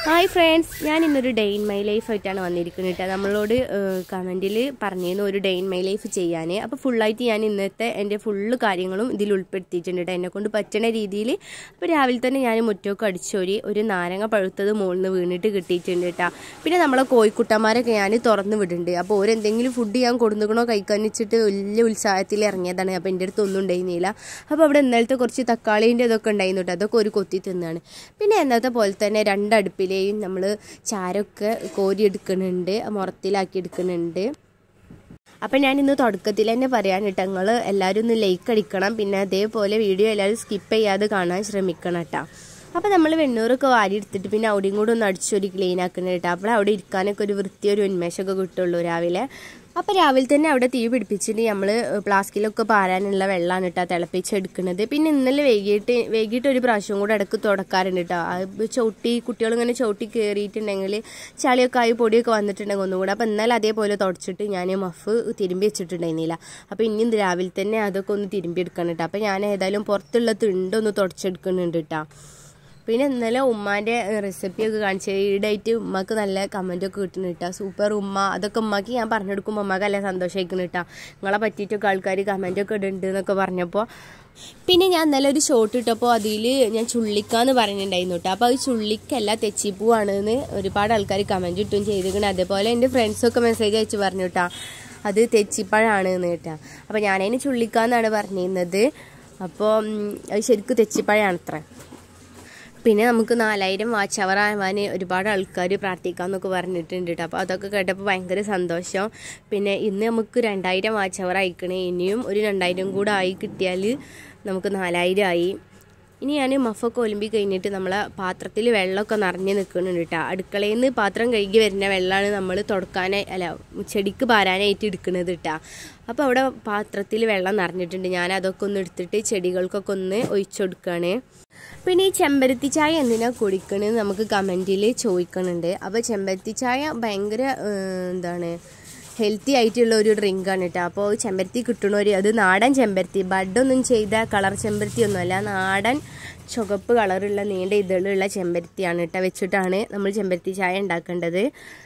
hi friends ഞാൻ ഇന്നൊരു day in my life ആയിട്ടാണ് വന്നിരിക്കുന്നത് കേട്ടോ നമ്മളോട് കമൻറ്റിൽ പറഞ്ഞിരുന്നു ഒരു ഡേ ഇൻ മൈ ലൈഫ് ചെയ്യാൻ അപ്പോൾ ഫുള്ളായിട്ട് ഞാൻ ഇന്നത്തെ എൻ്റെ ഫുള്ള് കാര്യങ്ങളും ഇതിൽ ഉൾപ്പെടുത്തിയിട്ടുണ്ട് കേട്ടോ എന്നെക്കൊണ്ട് പറ്റണ രീതിയിൽ അപ്പോൾ രാവിലെ തന്നെ ഞാൻ മുറ്റമൊക്കെ അടിച്ചോരി ഒരു നാരങ്ങ പഴുത്തത് മുകളിൽ നിന്ന് വീണിട്ട് കിട്ടിയിട്ടുണ്ട് കേട്ടോ പിന്നെ നമ്മളെ കോഴിക്കുട്ടന്മാരൊക്കെ ഞാൻ തുറന്ന് വിടുന്നുണ്ട് അപ്പോൾ ഓരെന്തെങ്കിലും ഫുഡ് ഞാൻ കൊടുക്കണോ കഴിക്കാൻ വെച്ചിട്ട് വലിയ ഉത്സാഹത്തിൽ ഇറങ്ങിയതാണ് അപ്പോൾ എൻ്റെ അടുത്ത് ഒന്നും ഉണ്ടായിരുന്നില്ല അപ്പോൾ അവിടെ ഇന്നലത്തെ കുറച്ച് തക്കാളീൻ്റെ ഇതൊക്കെ ഉണ്ടായിരുന്നു കേട്ടോ അതൊക്കെ ഒരു കൊത്തി തിന്നാണ് പിന്നെ എന്നത്തെ പോലെ തന്നെ രണ്ടടുപ്പിലെയും നമ്മൾ ചാരമൊക്കെ കോരി എടുക്കുന്നുണ്ട് മുറത്തിലാക്കി എടുക്കുന്നുണ്ട് അപ്പം ഞാൻ ഇന്ന് തുടക്കത്തിൽ തന്നെ പറയാൻ കേട്ടോ നിങ്ങൾ എല്ലാവരും ഒന്ന് ലൈക്ക് അടിക്കണം പിന്നെ അതേപോലെ വീഡിയോ എല്ലാവരും സ്കിപ്പ് ചെയ്യാതെ കാണാൻ ശ്രമിക്കണം കേട്ടോ അപ്പോൾ നമ്മൾ വെണ്ണൂറൊക്കെ വാരി എടുത്തിട്ട് പിന്നെ അവിടെയും കൂടെ ഒന്ന് അടിച്ചൊരു ക്ലീൻ ആക്കണം കേട്ടോ അപ്പോൾ അവിടെ ഇരിക്കാനൊക്കെ ഒരു വൃത്തി ഒരു ഉന്മേഷമൊക്കെ കിട്ടുള്ളൂ രാവിലെ അപ്പോൾ രാവിലെ തന്നെ അവിടെ തീ പിടിപ്പിച്ചിട്ട് നമ്മൾ പ്ലാസ്റ്റിക്കിലൊക്കെ പാരാനുള്ള വെള്ളമാണ് കേട്ടോ തിളപ്പിച്ചെടുക്കുന്നത് പിന്നെ ഇന്നലെ വൈകിട്ട് വൈകിട്ട് ഒരു പ്രാവശ്യം കൂടെ ഇടയ്ക്ക് തുടക്കാറുണ്ട് കേട്ടോ അത് ചവിട്ടി കുട്ടികളിങ്ങനെ ചവിട്ടി കയറിയിട്ടുണ്ടെങ്കിൽ ചളിയൊക്കെ ആയി പൊടിയൊക്കെ വന്നിട്ടുണ്ടെങ്കിൽ ഒന്നുകൂടെ അപ്പോൾ ഇന്നലെ അതേപോലെ തുടച്ചിട്ട് ഞാൻ മഫ് തിരുമ്പി വെച്ചിട്ടുണ്ടായിരുന്നില്ല അപ്പോൾ ഇനി ഇന്ന് രാവിലെ തന്നെ അതൊക്കെ ഒന്ന് തിരുമ്പി എടുക്കണം കേട്ടോ അപ്പോൾ ഞാൻ ഏതായാലും പുറത്തുള്ള തിണ്ടൊന്ന് തുടച്ചെടുക്കുന്നുണ്ട് കേട്ടോ പിന്നെ ഇന്നലെ ഉമ്മാൻ്റെ റെസിപ്പിയൊക്കെ കാണിച്ച് ഈടായിട്ട് ഉമ്മക്ക് നല്ല കമൻറ്റൊക്കെ കിട്ടുന്നു കേട്ടോ സൂപ്പർ ഉമ്മ അതൊക്കെ ഉമ്മക്ക് ഞാൻ പറഞ്ഞെടുക്കുമ്പോൾ ഉമ്മക്ക് നല്ല സന്തോഷമായിരിക്കുന്നു കേട്ടോ നിങ്ങളെ പറ്റിയിട്ടൊക്കെ ആൾക്കാർ കമൻറ്റൊക്കെ ഇടുന്നുണ്ട് എന്നൊക്കെ പറഞ്ഞപ്പോൾ പിന്നെ ഞാൻ ഇന്നലെ ഒരു ഷോട്ട് ഇട്ടപ്പോൾ അതിൽ ഞാൻ ചുള്ളിക്കാന്ന് പറഞ്ഞിട്ടുണ്ടായിരുന്നു കേട്ടോ അപ്പോൾ അത് ചുള്ളിക്കല്ല തെച്ചിപ്പൂവാണെന്ന് ഒരുപാട് ആൾക്കാർ കമൻറ്റ് ഇട്ടും ചെയ്തിരിക്കണം അതേപോലെ എൻ്റെ ഫ്രണ്ട്സൊക്കെ മെസ്സേജ് അയച്ച് പറഞ്ഞു കേട്ടോ അത് തെച്ചിപ്പഴമാണ് എന്ന് കേട്ടോ അപ്പോൾ ഞാനതിന് ചുള്ളിക്കാന്നാണ് പറഞ്ഞിരുന്നത് അപ്പോൾ അത് ശരിക്കും തെച്ചിപ്പഴമാണത്രേ പിന്നെ നമുക്ക് നാലായിരം വാച്ച് അവർ ആവാൻ ഒരുപാട് ആൾക്കാർ പ്രാർത്ഥിക്കാമെന്നൊക്കെ പറഞ്ഞിട്ടുണ്ട് കേട്ടോ അപ്പോൾ അതൊക്കെ കേട്ടപ്പോൾ ഭയങ്കര സന്തോഷം പിന്നെ ഇന്ന് നമുക്ക് രണ്ടായിരം വാച്ച് അവർ അയക്കണേ ഇനിയും ഒരു രണ്ടായിരം കൂടെ ആയി കിട്ടിയാൽ നമുക്ക് നാലായിരം ആയി ഇനി ഞാൻ മഫൊക്കെ ഒലിമ്പി കഴിഞ്ഞിട്ട് നമ്മളെ പാത്രത്തിൽ വെള്ളമൊക്കെ നിറഞ്ഞ് നിൽക്കുന്നുണ്ട് കേട്ടോ അടുക്കളയിൽ നിന്ന് പാത്രം കഴുകി വരുന്ന വെള്ളമാണ് നമ്മൾ തുടക്കാനായി അല്ല ചെടിക്ക് പാരാനായിട്ട് എടുക്കുന്നത് കേട്ടോ അപ്പോൾ അവിടെ പാത്രത്തിൽ വെള്ളം നിറഞ്ഞിട്ടുണ്ട് ഞാൻ അതൊക്കെ ഒന്ന് എടുത്തിട്ട് ചെടികൾക്കൊക്കെ ഒന്ന് ഒഴിച്ചെടുക്കുകയാണ് പിന്നെ ഈ ചെമ്പരത്തി ചായ എന്തിനാണ് കുടിക്കണമെന്ന് നമുക്ക് കമൻറ്റിൽ ചോദിക്കണുണ്ട് അപ്പോൾ ചെമ്പരത്തി ചായ ഭയങ്കര എന്താണ് ഹെൽത്തി ആയിട്ടുള്ള ഒരു ഡ്രിങ്കാണ് കേട്ടോ അപ്പോൾ ചെമ്പരത്തി കിട്ടണവർ അത് നാടൻ ചെമ്പരത്തി ബഡൊന്നും ചെയ്ത കളർ ചെമ്പരത്തി ഒന്നുമല്ല നാടൻ ചുവപ്പ് കളറുള്ള നീണ്ട ഇതളുള്ള ചെമ്പരത്തിയാണ് കേട്ടോ വെച്ചിട്ടാണ് നമ്മൾ ചെമ്പരത്തി ചായ ഉണ്ടാക്കേണ്ടത്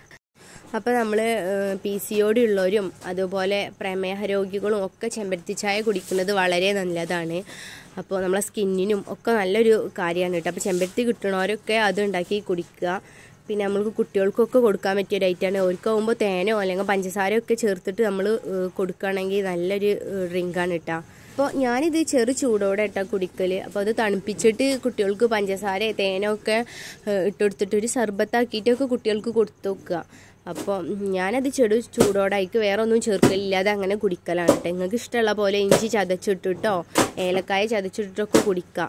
അപ്പോൾ നമ്മൾ പി സി ഒ ഡി ഉള്ളവരും അതുപോലെ പ്രമേഹ രോഗികളും ഒക്കെ ചെമ്പരത്തി ചായ കുടിക്കുന്നത് വളരെ നല്ലതാണ് അപ്പോൾ നമ്മളെ സ്കിന്നിനും ഒക്കെ നല്ലൊരു കാര്യമാണ് കേട്ടോ അപ്പോൾ ചെമ്പരത്തി കിട്ടണവരൊക്കെ അത് ഉണ്ടാക്കി കുടിക്കുക പിന്നെ നമ്മൾക്ക് കുട്ടികൾക്കൊക്കെ കൊടുക്കാൻ പറ്റിയ ഒരു ഐറ്റമാണ് അവർക്കാവുമ്പോൾ തേനോ അല്ലെങ്കിൽ പഞ്ചസാരയോ ഒക്കെ ചേർത്തിട്ട് നമ്മൾ കൊടുക്കുകയാണെങ്കിൽ നല്ലൊരു ഡ്രിങ്കാണ് കേട്ടോ അപ്പോൾ ഞാനിത് ചെറു ചൂടോടെ ഇട്ടാ കുടിക്കൽ അപ്പോൾ അത് തണുപ്പിച്ചിട്ട് കുട്ടികൾക്ക് പഞ്ചസാര തേനോ ഒക്കെ ഇട്ടുകൊടുത്തിട്ട് ഒരു സർബത്താക്കിയിട്ടൊക്കെ കുട്ടികൾക്ക് കൊടുത്തു വെക്കുക അപ്പോൾ ഞാനത് ചെറു ചൂടോടെ അതിക്ക് വേറെ ഒന്നും ചേർക്കലില്ലാതെ അങ്ങനെ കുടിക്കലാണ് കേട്ടോ നിങ്ങൾക്ക് ഇഷ്ടമുള്ള പോലെ ഇഞ്ചി ചതച്ചിട്ടിട്ടോ ഏലക്കായ ചതച്ചിട്ടിട്ടൊക്കെ കുടിക്കുക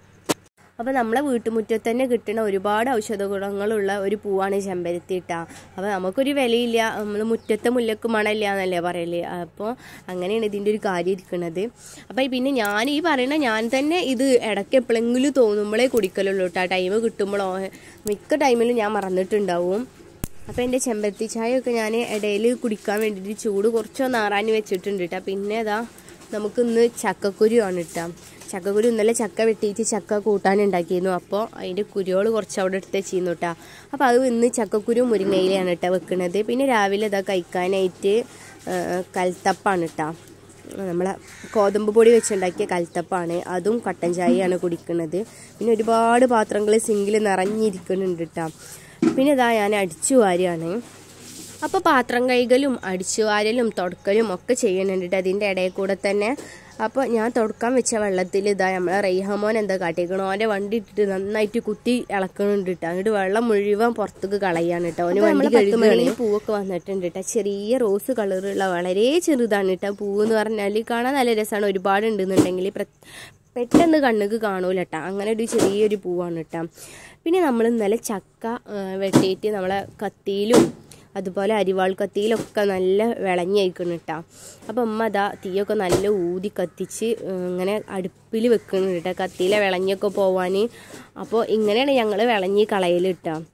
അപ്പോൾ നമ്മളെ വീട്ടുമുറ്റത്ത് തന്നെ കിട്ടുന്ന ഒരുപാട് ഔഷധ ഗുണങ്ങളുള്ള ഒരു പൂവാണ് ചെമ്പരത്തി ഇട്ടാ അപ്പോൾ നമുക്കൊരു വിലയില്ല നമ്മൾ മുറ്റത്തെ മുല്ലക്ക് മണമില്ല എന്നല്ലേ പറയല് അപ്പോൾ അങ്ങനെയാണ് ഇതിൻ്റെ ഒരു കാര്യം ഇരിക്കുന്നത് അപ്പോൾ പിന്നെ ഞാൻ ഈ പറയുന്ന ഞാൻ തന്നെ ഇത് ഇടയ്ക്ക് എപ്പോഴെങ്കിലും തോന്നുമ്പോഴേ കുടിക്കലുള്ളൂ കേട്ടോ ടൈം കിട്ടുമ്പോഴോ മിക്ക ടൈമിലും ഞാൻ മറന്നിട്ടുണ്ടാവും അപ്പോൾ എൻ്റെ ചെമ്പരത്തി ചായയൊക്കെ ഞാൻ ഇടയിൽ കുടിക്കാൻ വേണ്ടിയിട്ട് ചൂട് കുറച്ചൊന്ന് ആറാൻ വെച്ചിട്ടുണ്ട് കേട്ടോ പിന്നെ അതാ നമുക്കിന്ന് ചക്കക്കുരുവാണ് ഇട്ടാം ചക്കക്കുരു ഇന്നലെ ചക്ക വെട്ടിയിട്ട് ചക്ക കൂട്ടാൻ ഉണ്ടാക്കിയിരുന്നു അപ്പോൾ അതിൻ്റെ കുരുകൾ കുറച്ച് അവിടെ എടുത്ത് വെച്ചിരുന്നു കേട്ടോ അപ്പോൾ അത് ഇന്ന് ചക്കക്കുരു മുരിങ്ങയിലാണ് കേട്ടോ വെക്കുന്നത് പിന്നെ രാവിലെ ഇതാ കഴിക്കാനായിട്ട് കൽത്തപ്പാണ് കേട്ടോ നമ്മളെ ഗോതമ്പ് പൊടി വെച്ചുണ്ടാക്കിയ കൽത്തപ്പാണ് അതും കട്ടൻ ചായയാണ് കുടിക്കുന്നത് പിന്നെ ഒരുപാട് പാത്രങ്ങൾ സിങ്കിൽ നിറഞ്ഞിരിക്കുന്നുണ്ട് കേട്ടോ പിന്നെ ഇതാ ഞാൻ അടിച്ചു വാരിയാണ് അപ്പോൾ പാത്രം കൈകലും അടിച്ചു വാരലും തുടക്കലും ഒക്കെ ചെയ്യുന്നുണ്ട് അതിൻ്റെ ഇടയിൽ കൂടെ തന്നെ അപ്പോൾ ഞാൻ തുടക്കാൻ വെച്ച വെള്ളത്തിൽ ഇതാ നമ്മളെ റൈഹമോൻ എന്താ കാട്ടിക്കണം ഓൻ്റെ വണ്ടി ഇട്ടിട്ട് നന്നായിട്ട് കുത്തി ഇളക്കണുണ്ട് കേട്ടോ അങ്ങോട്ട് വെള്ളം മുഴുവൻ പുറത്തേക്ക് കളയാണ് കേട്ടോ ഓന് വണ്ടി കഴുകുകയാണെങ്കിൽ പൂവൊക്കെ വന്നിട്ടുണ്ട് കേട്ടോ ചെറിയ റോസ് കളറുള്ള വളരെ ചെറുതാണ് കേട്ടോ പൂവ് എന്ന് പറഞ്ഞാൽ കാണാൻ നല്ല രസമാണ് ഒരുപാട് ഉണ്ടെന്നുണ്ടെങ്കിൽ പെട്ടെന്ന് കണ്ണുക്ക് കാണൂല കേട്ടോ അങ്ങനെ ഒരു ചെറിയൊരു പൂവാണ് കേട്ടോ പിന്നെ നമ്മൾ ഇന്നലെ ചക്ക വെട്ടിയിട്ട് നമ്മളെ കത്തിയിലും അതുപോലെ അരിവാൾ കത്തിയിലൊക്കെ നല്ല വിളഞ്ഞയക്കണം കേട്ടോ അപ്പം അമ്മ അതാ തീയൊക്കെ നല്ല ഊതി കത്തിച്ച് ഇങ്ങനെ അടുപ്പിൽ വെക്കുന്നുണ്ട് കേട്ടോ കത്തിയിലെ വിളഞ്ഞൊക്കെ പോവാൻ അപ്പോൾ ഇങ്ങനെയാണ് ഞങ്ങൾ വിളഞ്ഞി കളയൽ കേട്ടോ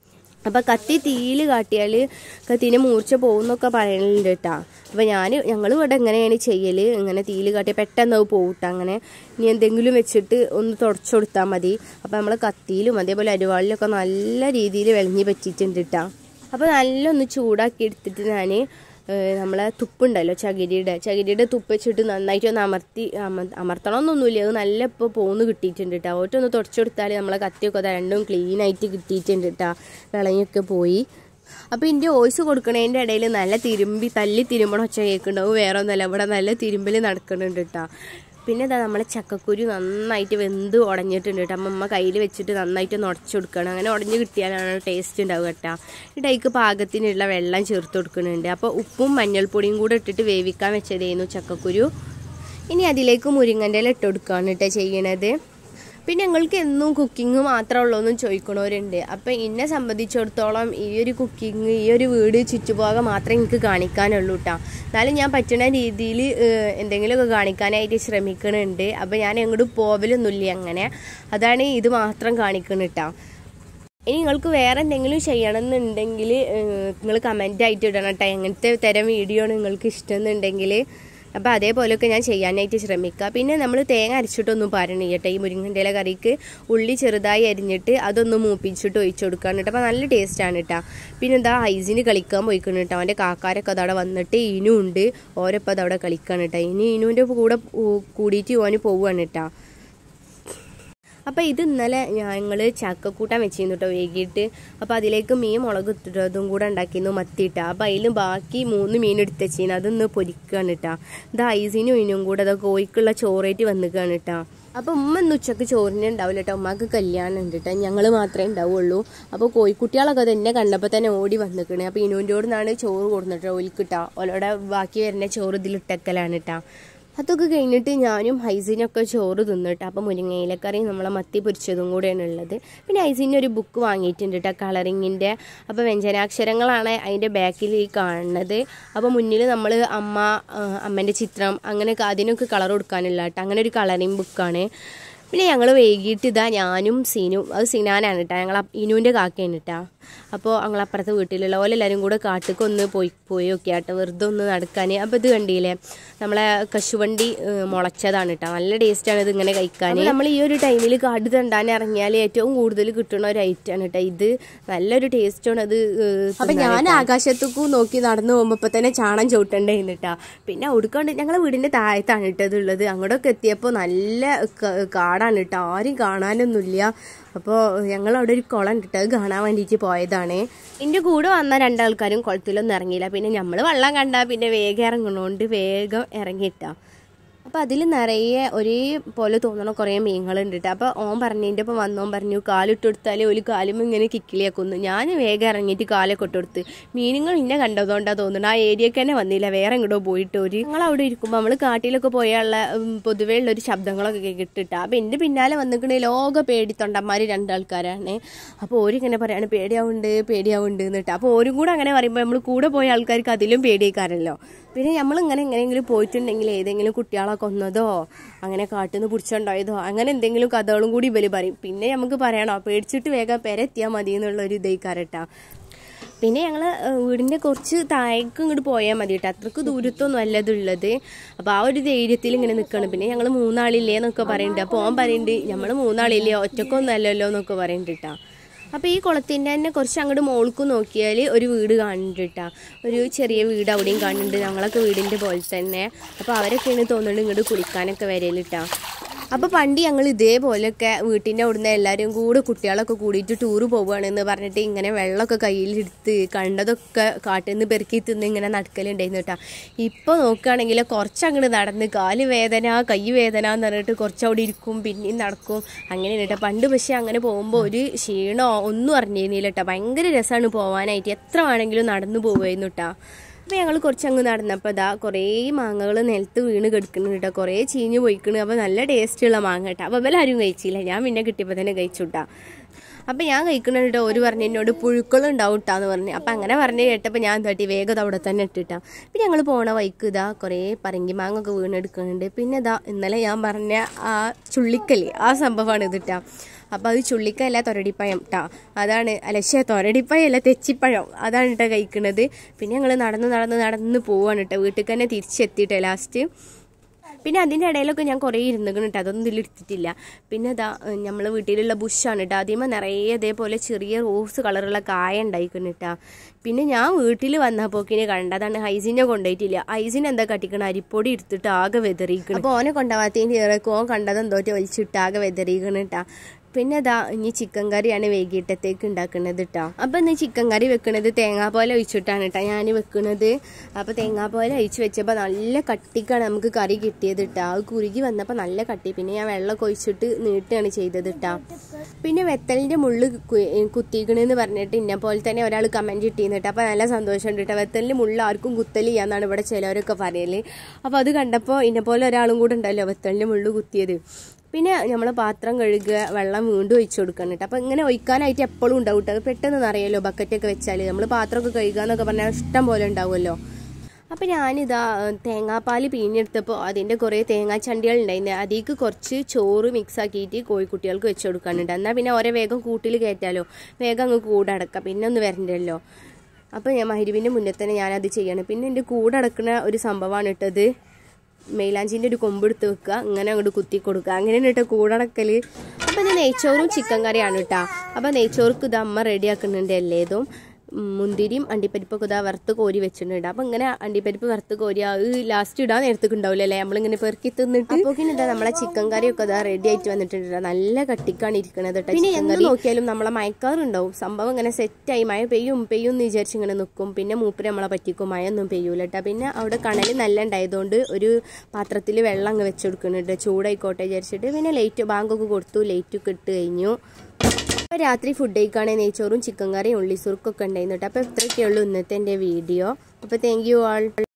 അപ്പം കത്തി തീയിൽ കാട്ടിയാൽ കത്തീനെ മൂർച്ച പോകുന്നൊക്കെ പറയലുണ്ട് കേട്ടോ അപ്പം ഞാൻ ഞങ്ങൾ ഇവിടെ എങ്ങനെയാണ് ചെയ്യൽ ഇങ്ങനെ തീയിൽ കാട്ടിയാൽ പെട്ടെന്ന് അത് പോകട്ടെ അങ്ങനെ ഇനി എന്തെങ്കിലും വെച്ചിട്ട് ഒന്ന് തുടച്ചു കൊടുത്താൽ മതി അപ്പം നമ്മൾ കത്തിയിലും അതേപോലെ അരുവാളിലൊക്കെ നല്ല രീതിയിൽ വിളഞ്ഞ് പറ്റിയിട്ടുണ്ട് കേട്ടോ അപ്പോൾ നല്ല ഒന്ന് ചൂടാക്കി എടുത്തിട്ട് ഞാൻ നമ്മളെ തുപ്പുണ്ടല്ലോ ചകിരിയുടെ ചകിരിയുടെ തുപ്പ് വെച്ചിട്ട് നന്നായിട്ട് ഒന്ന് അമർത്തി അമ അമർത്തണമെന്നൊന്നുമില്ല അത് നല്ല ഇപ്പോൾ പോന്ന് കിട്ടിയിട്ടുണ്ട് കേട്ടോ ഒറ്റൊന്ന് തുടച്ചു കൊടുത്താൽ നമ്മളെ കത്തിയൊക്കെ ദാ രണ്ടും ക്ലീൻ ആയിട്ട് കിട്ടിയിട്ടുണ്ട് കേട്ടോ വിളഞ്ഞൊക്കെ പോയി അപ്പോൾ ഇതിൻ്റെ വോയിസ് കൊടുക്കണതിൻ്റെ ഇടയിൽ നല്ല തിരുമ്പി തല്ലി തിരുമ്പണം ഒച്ച കേൾക്കുന്നുണ്ടാവും വേറെ ഒന്നുമല്ല ഇവിടെ നല്ല തിരുമ്പൽ നടക്കുന്നുണ്ട് കേട്ടോ പിന്നെ ഇതാ നമ്മളെ ചക്കക്കുരു നന്നായിട്ട് വെന്ത് ഉടഞ്ഞിട്ടുണ്ട് കേട്ടോ അമ്മ കയ്യിൽ വെച്ചിട്ട് നന്നായിട്ട് ഒന്ന് ഉടച്ചു കൊടുക്കണം അങ്ങനെ ഉടഞ്ഞ് കിട്ടിയാലാണ് ടേസ്റ്റ് ഉണ്ടാവുക കേട്ടോ എന്നിട്ട് അതിക്ക് പാകത്തിനുള്ള വെള്ളം ചേർത്ത് കൊടുക്കുന്നുണ്ട് അപ്പോൾ ഉപ്പും മഞ്ഞൾപ്പൊടിയും കൂടെ ഇട്ടിട്ട് വേവിക്കാൻ വെച്ചതായിരുന്നു ചക്കക്കുരു ഇനി അതിലേക്ക് മുരിങ്ങൻ്റെ ഇല ഇട്ട് കൊടുക്കുകയാണ് കേട്ടോ ചെയ്യണത് പിന്നെ ഞങ്ങൾക്ക് എന്നും കുക്കിംഗ് മാത്രമേ ഉള്ളൂ എന്നും ചോദിക്കണവരുണ്ട് അപ്പം എന്നെ സംബന്ധിച്ചിടത്തോളം ഈ ഒരു കുക്കിംഗ് ഈ ഒരു വീട് ചുറ്റുഭാഗം മാത്രമേ എനിക്ക് കാണിക്കാനുള്ളൂ കേട്ടോ എന്നാലും ഞാൻ പറ്റുന്ന രീതിയിൽ എന്തെങ്കിലുമൊക്കെ കാണിക്കാനായിട്ട് ശ്രമിക്കണുണ്ട് അപ്പം ഞാൻ എങ്ങോട്ടും പോവലൊന്നുമില്ല അങ്ങനെ അതാണ് ഇത് മാത്രം കാണിക്കണം കേട്ടോ ഇനി നിങ്ങൾക്ക് വേറെ എന്തെങ്കിലും ചെയ്യണമെന്നുണ്ടെങ്കിൽ നിങ്ങൾ കമൻ്റ് ആയിട്ട് ഇടണം കേട്ടോ എങ്ങനത്തെ തരം വീഡിയോ ആണ് നിങ്ങൾക്ക് ഇഷ്ടം എന്നുണ്ടെങ്കിൽ അപ്പോൾ അതേപോലെയൊക്കെ ഞാൻ ചെയ്യാനായിട്ട് ശ്രമിക്കുക പിന്നെ നമ്മൾ തേങ്ങ അരച്ചിട്ടൊന്നും പാരണം കേട്ടോ ഈ മുരിങ്ങൻ്റെ ഇല കറിക്ക് ഉള്ളി ചെറുതായി അരിഞ്ഞിട്ട് അതൊന്ന് മൂപ്പിച്ചിട്ട് ഒഴിച്ചു കൊടുക്കാണ് കേട്ടോ അപ്പോൾ നല്ല ടേസ്റ്റാണ് കേട്ടോ പിന്നെ എന്താ ഐസിന് കളിക്കാൻ പോയിക്കണം കേട്ടോ അവൻ്റെ കാക്കാരൊക്കെ അതവിടെ വന്നിട്ട് ഇനു ഉണ്ട് ഓരപ്പം അതവിടെ കളിക്കാണ് കേട്ടോ ഇനി ഇനുവിൻ്റെ കൂടെ ഊ- കൂടിയിട്ട് ഓന് പോവുകയാണ് കേട്ടോ അപ്പോൾ ഇത് ഇന്നലെ ഞങ്ങൾ ചക്കക്കൂട്ടാൻ വെച്ചിരുന്നു കേട്ടോ വൈകിട്ട് അപ്പോൾ അതിലേക്ക് മീൻ മുളക് ഇട്ടിട്ട് അതും കൂടെ ഉണ്ടാക്കിയിരുന്നു മത്തിയിട്ട അപ്പോൾ അതിൽ ബാക്കി മൂന്ന് മീൻ എടുത്ത് വെച്ചിരുന്നു അതൊന്ന് പൊരിക്കുകയാണ് കേട്ടോ ഇത് ഐസിനും മീനും കൂടെ അതൊക്കെ കോഴിക്കുള്ള ചോറേറ്റ് വന്നിക്കുകയാണ് കേട്ടോ അപ്പോൾ ഉമ്മ ഇന്ന് ഉച്ചക്ക് ചോറിന് ഉണ്ടാവില്ല കേട്ടോ ഉമ്മക്ക് കല്യാണം ഉണ്ട് കേട്ടോ ഞങ്ങൾ മാത്രമേ ഉണ്ടാവുള്ളൂ അപ്പോൾ കോഴിക്കുട്ടികളൊക്കെ അത് എന്നെ കണ്ടപ്പോൾ തന്നെ ഓടി വന്നിക്കണേ അപ്പോൾ ഇനുവിൻ്റെ നിന്നാണ് ചോറ് കൊടുത്തിട്ടോ ഒലിക്കിട്ടാ ഓലോടെ ബാക്കി വരുന്ന ചോറ് ഇതിലിട്ടക്കലാണ് കേട്ടോ അതൊക്കെ കഴിഞ്ഞിട്ട് ഞാനും ഹൈസീനൊക്കെ ചോറ് തിന്നിട്ട് അപ്പോൾ മുരിങ്ങയിലക്കറി നമ്മളെ മത്തി പൊരിച്ചതും കൂടെയാണ് ഉള്ളത് പിന്നെ ഹൈസീന് ഒരു ബുക്ക് വാങ്ങിയിട്ടുണ്ട് കേട്ടോ കളറിങ്ങിൻ്റെ അപ്പോൾ വ്യഞ്ജനാക്ഷരങ്ങളാണ് അതിൻ്റെ ബാക്കിൽ ഈ കാണുന്നത് അപ്പോൾ മുന്നിൽ നമ്മൾ അമ്മ ആ, അമ്മേൻ്റെ ചിത്രം അങ്ങനെയൊക്കെ അതിനൊക്കെ കളർ കൊടുക്കാനുള്ള കേട്ടോ അങ്ങനെ ഒരു കളറിങ് ബുക്കാണ് പിന്നെ ഞങ്ങൾ വൈകിട്ട് ഇതാ ഞാനും സീനും അത് സിനാനാണ് കേട്ടോ ഞങ്ങൾ ഇനുവിൻ്റെ കാക്കയാണ് കേട്ടോ അപ്പോൾ ഞങ്ങളപ്പുറത്തെ വീട്ടിലുള്ള പോലെ എല്ലാവരും കൂടെ കാട്ടിക്ക് ഒന്ന് പോയി പോയി നോക്കിയാ കേട്ടോ വെറുതെ ഒന്ന് നടക്കാൻ അപ്പോൾ ഇത് കണ്ടില്ലേ നമ്മളെ കശുവണ്ടി ഏഹ്, മുളച്ചതാണ് കേട്ടോ നല്ല ടേസ്റ്റാണ് ഇത് ഇങ്ങനെ കഴിക്കാൻ നമ്മൾ ഈ ഒരു ടൈമിൽ കാട് തണ്ടാൻ ഇറങ്ങിയാൽ ഏറ്റവും കൂടുതൽ കിട്ടുന്ന ഒരു ഐറ്റമാണ് കേട്ടോ ഇത് നല്ലൊരു ടേസ്റ്റാണ് അത് അപ്പം ഞാൻ ആകാശത്തേക്കും നോക്കി നടന്നു പോകുമ്പോൾ ഇപ്പം തന്നെ ചാണം ചവിട്ടണ്ടായിരുന്നു കേട്ടോ പിന്നെ ഒടുക്കാണ്ട് ഞങ്ങളെ വീടിൻ്റെ താഴത്താണ് കേട്ടോ ഇതുള്ളത് അങ്ങോട്ടൊക്കെ എത്തിയപ്പോൾ നല്ല ക- കാടാണ് കേട്ടോ ആരും കാണാനൊന്നുമില്ല അപ്പോൾ ഞങ്ങൾ അവിടെ ഒരു കുളം ഉണ്ട് കേട്ടോ അത് കാണാൻ വേണ്ടിയിട്ട് പോയതാണ് എൻ്റെ കൂടെ വന്ന രണ്ടാൾക്കാരും കുളത്തിലൊന്നും ഇറങ്ങിയില്ല പിന്നെ നമ്മൾ വെള്ളം കണ്ടാൽ പിന്നെ വേഗം ഇറങ്ങണോണ്ട് വേഗം ഇറങ്ങിയിട്ടാ അപ്പോൾ അതിൽ നിറയെ ഒരേപോലെ തോന്നണ കുറേ മീനുകളുണ്ട് കേട്ടോ അപ്പോൾ ഓൻ പറഞ്ഞതിൻ്റെ ഒപ്പം വന്നോൻ പറഞ്ഞു കാലിട്ട് കൊടുത്താൽ ഒരു കാലും ഇങ്ങനെ കിക്കിളിയാക്കുന്നു ഞാൻ വേഗം ഇറങ്ങിയിട്ട് കാലൊക്കെ ഇട്ട് കൊടുത്ത് മീനുകൾ ഇന്നെ കണ്ടതുകൊണ്ടാണ് തോന്നുന്നത് ആ ഏരിയക്ക് തന്നെ വന്നില്ല വേറെ എങ്ങോട്ടോ പോയിട്ട് ഒരു ഞങ്ങൾ അവിടെ ഇരിക്കുമ്പോൾ നമ്മൾ കാട്ടിലൊക്കെ പോയുള്ള ഉം, പൊതുവേ ഉള്ള ഒരു ശബ്ദങ്ങളൊക്കെ കേട്ടിട്ടാ അപ്പോൾ എൻ്റെ പിന്നാലെ വന്നിക്കണ ലോക പേടിത്തൊണ്ടന്മാർ രണ്ടാൾക്കാരാണ് അപ്പോൾ ഓരിങ്ങനെ പറയാണ് പേടിയാവുണ്ട് പേടിയാവുണ്ട് എന്നിട്ട് അപ്പോൾ ഓരും കൂടെ അങ്ങനെ പറയുമ്പോൾ നമ്മൾ കൂടെ പോയ ആൾക്കാർക്ക് അതിലും പേടിയേക്കാരല്ലോ പിന്നെ നമ്മൾ ഇങ്ങനെ എങ്ങനെയെങ്കിലും പോയിട്ടുണ്ടെങ്കിൽ ഏതെങ്കിലും കുട്ടികളെ കൊന്നതോ അങ്ങനെ കാട്ടിൽ നിന്ന് പിടിച്ചുണ്ടായതോ അങ്ങനെ എന്തെങ്കിലും കഥകളും കൂടി ഇവര് പറയും പിന്നെ നമുക്ക് പറയണോ പേടിച്ചിട്ട് വേഗം പെരെത്തിയാൽ മതി എന്നുള്ള ഒരു ഇതേക്കാരട്ടാ പിന്നെ ഞങ്ങൾ വീടിൻ്റെ കുറച്ച് താഴേക്ക് ഇങ്ങോട്ട് പോയാൽ മതി കേട്ടോ അത്രക്ക് ദൂരത്തൊന്നും അല്ല ഇതുള്ളത് അപ്പോൾ ആ ഒരു ധൈര്യത്തിൽ ഇങ്ങനെ നിൽക്കണം പിന്നെ ഞങ്ങൾ മൂന്നാളില്ലേ എന്നൊക്കെ പറയുന്നുണ്ട് അപ്പോൾ ഓൻ പറയുന്നുണ്ട് നമ്മൾ മൂന്നാളില്ലേ ഒറ്റക്കൊന്നും അല്ലല്ലോ എന്നൊക്കെ പറയുന്നുണ്ട് കേട്ടോ അപ്പോൾ ഈ കുളത്തിൻ്റെ തന്നെ കുറച്ച് അങ്ങോട്ട് മോൾക്ക് നോക്കിയാൽ ഒരു വീട് കാണുന്നുണ്ട് കേട്ടോ ഒരു ചെറിയ വീട് അവിടെയും കാണുന്നുണ്ട് ഞങ്ങളൊക്കെ വീടിൻ്റെ പോലെ തന്നെ അപ്പോൾ അവരൊക്കെയാണ് തോന്നുന്നുണ്ട് ഇങ്ങോട്ട് കുളിക്കാനൊക്കെ വരലിട്ടാ അപ്പോൾ പണ്ട് ഞങ്ങൾ ഇതേപോലെയൊക്കെ വീട്ടിൻ്റെ അവിടുന്ന് എല്ലാവരും കൂടെ കുട്ടികളൊക്കെ കൂടിയിട്ട് ടൂറ് പോവുകയാണെന്ന് പറഞ്ഞിട്ട് ഇങ്ങനെ വെള്ളമൊക്കെ കയ്യിലെടുത്ത് കണ്ടതൊക്കെ കാട്ടിൽ നിന്ന് പെറുക്കി തിന്ന് ഇങ്ങനെ നടക്കലുണ്ടായിരുന്നു കേട്ടോ ഇപ്പോൾ നോക്കുകയാണെങ്കിൽ കുറച്ചങ്ങോട്ട് നടന്ന് കാല് വേദന കൈ വേദന എന്ന് പറഞ്ഞിട്ട് കുറച്ച് അവിടെ ഇരിക്കും പിന്നെയും നടക്കും അങ്ങനെ കേട്ടോ പണ്ട് പക്ഷേ അങ്ങനെ പോകുമ്പോൾ ഒരു ക്ഷീണമോ ഒന്നും അറിഞ്ഞിരുന്നില്ല കേട്ടോ ഭയങ്കര രസമാണ് പോകാനായിട്ട് എത്ര വേണമെങ്കിലും നടന്നു പോകുമായിരുന്നു കേട്ടോ അപ്പോൾ ഞങ്ങൾ കുറച്ചങ്ങ് നടന്നപ്പോൾ ഇതാ കുറേ മാങ്ങകൾ നിലത്ത് വീണ് കിടക്കുന്നുണ്ട് കേട്ടോ കുറേ ചീഞ്ഞ് പോയിക്കണ് അപ്പോൾ നല്ല ടേസ്റ്റുള്ള മാങ്ങ കേട്ടോ അപ്പോൾ ഇവലാരും കഴിച്ചില്ല ഞാൻ പിന്നെ കിട്ടിയപ്പോൾ തന്നെ കഴിച്ചു കേട്ടോ അപ്പം ഞാൻ കഴിക്കണ കേട്ടോ ഒരു പറഞ്ഞു എന്നോട് പുഴുക്കളുണ്ടാവും കേട്ടാന്ന് പറഞ്ഞു അപ്പം അങ്ങനെ പറഞ്ഞ് കേട്ടപ്പോൾ ഞാൻ തട്ടി വേഗം അവിടെ തന്നെ ഇട്ടിട്ടാ പിന്നെ ഞങ്ങൾ പോണ വൈക്ക് ഇതാ കുറേ പറങ്കി മാങ്ങ ഒക്കെ വീണെടുക്കുന്നുണ്ട് പിന്നെ ഇതാ ഇന്നലെ ഞാൻ പറഞ്ഞ ആ ചുള്ളിക്കല് ആ സംഭവമാണ് ഇതിട്ടാ അപ്പോൾ അത് ചുള്ളിക്കല്ല തൊരടിപ്പഴം കേട്ടോ അതാണ് അല്ല ശേ തൊരടിപ്പഴം അല്ല തെച്ചിപ്പഴം അതാണ് കേട്ടോ കഴിക്കുന്നത് പിന്നെ ഞങ്ങൾ നടന്ന് നടന്ന് നടന്ന് പോവാണ് കേട്ടോ വീട്ടിൽ തന്നെ തിരിച്ചെത്തിയിട്ടെ ലാസ്റ്റ് പിന്നെ അതിൻ്റെ ഇടയിലൊക്കെ ഞാൻ കുറേ ഇരുന്നിക്കണം കേട്ടോ അതൊന്നും ഇതിലെടുത്തിട്ടില്ല പിന്നെ ഇതാ നമ്മൾ വീട്ടിലുള്ള ബുഷാണ് കേട്ടോ ആദ്യമേ നിറയെ അതേപോലെ ചെറിയ റോസ് കളറുള്ള കായ ഉണ്ടായിക്കണം കേട്ടോ പിന്നെ ഞാൻ വീട്ടിൽ വന്നപ്പോക്കിനെ കണ്ടതാണ് ഹൈസിനെ കൊണ്ടുപോയിട്ടില്ല ഹൈസിന് എന്താ കട്ടിക്കണം അരിപ്പൊടി എടുത്തിട്ട് ആകെ വെതറിയിക്കണം അപ്പോൾ ഓനെ കൊണ്ടുപോകാത്തതിൻ്റെ ഇറക്കും ഓൻ കണ്ടതെന്തോട്ട് വലിച്ചിട്ട് ആകെ വെതറിയിക്കണം കേട്ടോ പിന്നെ ഇതാ ഇനി ചിക്കൻ കറിയാണ് വൈകിട്ടത്തേക്ക് ഉണ്ടാക്കുന്നത് കേട്ടോ അപ്പം ഇന്ന് ചിക്കൻ കറി വെക്കുന്നത് തേങ്ങാപ്പാൽ ഒഴിച്ചിട്ടാണ് കേട്ടോ ഞാൻ വെക്കുന്നത് അപ്പോൾ തേങ്ങാപ്പാൽ ഒഴിച്ച് വെച്ചപ്പോൾ നല്ല കട്ടിക്കാണ് നമുക്ക് കറി കിട്ടിയത് കേട്ടോ അത് കുരുകി വന്നപ്പോൾ നല്ല കട്ടി പിന്നെ ഞാൻ വെള്ളമൊക്കെ ഒഴിച്ചിട്ട് നീട്ടുകയാണ് ചെയ്തത് കേട്ടോ പിന്നെ വെത്തലിൻ്റെ മുള്ള് കുത്തിക്കണെന്ന് പറഞ്ഞിട്ട് ഇന്നെ പോലെ തന്നെ ഒരാൾ കമൻറ്റ് ഇട്ടിരുന്നു കേട്ടോ അപ്പോൾ നല്ല സന്തോഷമുണ്ട് കേട്ടോ വെത്തലിൻ്റെ മുള്ള് ആർക്കും കുത്തലില്ല എന്നാണ് ഇവിടെ ചിലവരൊക്കെ പറയല് അപ്പോൾ അത് കണ്ടപ്പോൾ ഇന്നെ പോലെ ഒരാളും കൂടെ ഉണ്ടല്ലോ വെത്തലിൻ്റെ മുള്ള് കുത്തിയത് പിന്നെ നമ്മൾ പാത്രം കഴുകുക വെള്ളം വീണ്ടും ഒഴിച്ചു കൊടുക്കണം കേട്ടോ അപ്പോൾ ഇങ്ങനെ ഒഴിക്കാനായിട്ട് എപ്പോഴും ഉണ്ടാവും കേട്ടോ അത് പെട്ടെന്ന് അറിയാലോ ബക്കറ്റൊക്കെ വെച്ചാൽ നമ്മൾ പാത്രമൊക്കെ കഴുകുക എന്നൊക്കെ പറഞ്ഞാൽ ഇഷ്ടം പോലെ ഉണ്ടാവുമല്ലോ അപ്പോൾ ഞാനിതാ തേങ്ങാപ്പാൽ പിഴിഞ്ഞെടുത്തപ്പോൾ അതിൻ്റെ കുറേ തേങ്ങാച്ചണ്ടികൾ ഉണ്ടായിരുന്നു അതിലേക്ക് കുറച്ച് ചോറ് മിക്സ് ആക്കിയിട്ട് കോഴിക്കുട്ടികൾക്ക് വെച്ച് കൊടുക്കാനുണ്ട് എന്നാൽ പിന്നെ ഓരോ വേഗം കൂട്ടിൽ കയറ്റാലോ വേഗം അങ്ങ് കൂടടക്കാം പിന്നെ ഒന്ന് വരണ്ടല്ലോ അപ്പോൾ ഞാൻ മഹരിവിൻ്റെ മുന്നേ തന്നെ ഞാനത് ചെയ്യണം പിന്നെ എൻ്റെ കൂടടക്കുന്ന ഒരു സംഭവമാണ് ഇട്ടത് മെയിലാഞ്ചിൻ്റെ ഒരു കൊമ്പ് എടുത്ത് വെക്കുക അങ്ങനെ അങ്ങോട്ട് കുത്തി കൊടുക്കുക അങ്ങനെയാണ് കേട്ടോ കൂടടക്കൽ അപ്പോൾ ഇത് നെയ്ച്ചോറും ചിക്കൻ കറിയാണ് കേട്ടോ അപ്പോൾ നെയ്ച്ചോർക്ക് ഇത് അമ്മ റെഡിയാക്കുന്നുണ്ട് എല്ലേതും മുന്തിരിയും അണ്ടിപ്പരിപ്പൊക്കെ ഇതാ വറുത്ത് കോരി വെച്ചിട്ടുണ്ട് അപ്പം ഇങ്ങനെ അണ്ടിപ്പരിപ്പ് വറുത്ത് കോരി അത് ലാസ്റ്റ് ഇടാൻ നേരത്തേക്ക് ഉണ്ടാവില്ല അല്ലേ നമ്മളിങ്ങനെ പെറുക്കി തിന്നിട്ട് അപ്പോൾ ഇതാ നമ്മളെ ചിക്കൻ കറിയൊക്കെ ഇതാ റെഡി ആയിട്ട് വന്നിട്ടുണ്ട് നല്ല കട്ടിക്കാണ് ഇരിക്കണത് കേട്ടോ പിന്നെ എന്ത് നോക്കിയാലും നമ്മളെ മയക്കാറുണ്ടാവും സംഭവം ഇങ്ങനെ സെറ്റായി മഴ പെയ്യും പെയ്യും എന്ന് വിചാരിച്ച് ഇങ്ങനെ നിൽക്കും പിന്നെ മൂപ്പര് നമ്മളെ പറ്റിക്കും മഴ ഒന്നും പെയ്യൂല കേട്ടോ പിന്നെ അവിടെ കണൽ നല്ല ഉണ്ടായതുകൊണ്ട് ഒരു പാത്രത്തിൽ വെള്ളം അങ്ങ് വെച്ച് കൊടുക്കുന്നുണ്ട് ചൂടായിക്കോട്ടെ വിചാരിച്ചിട്ട് പിന്നെ ലൈറ്റ് ബാങ്കൊക്കെ കൊടുത്തു ലൈറ്റൊക്കെ ഇട്ട് കഴിഞ്ഞു അപ്പോൾ രാത്രി ഫുഡ് കഴിക്കുകയാണെങ്കിൽ നെയ്ച്ചോറും ചിക്കൻ കറിയും ഉള്ളിസുറുക്കൊക്കെ ഉണ്ടായിരുന്നു കേട്ടോ അപ്പോൾ ഇത്രയൊക്കെയുള്ളൂ ഇന്നത്തെ എൻ്റെ വീഡിയോ അപ്പോൾ താങ്ക് യു ആൾ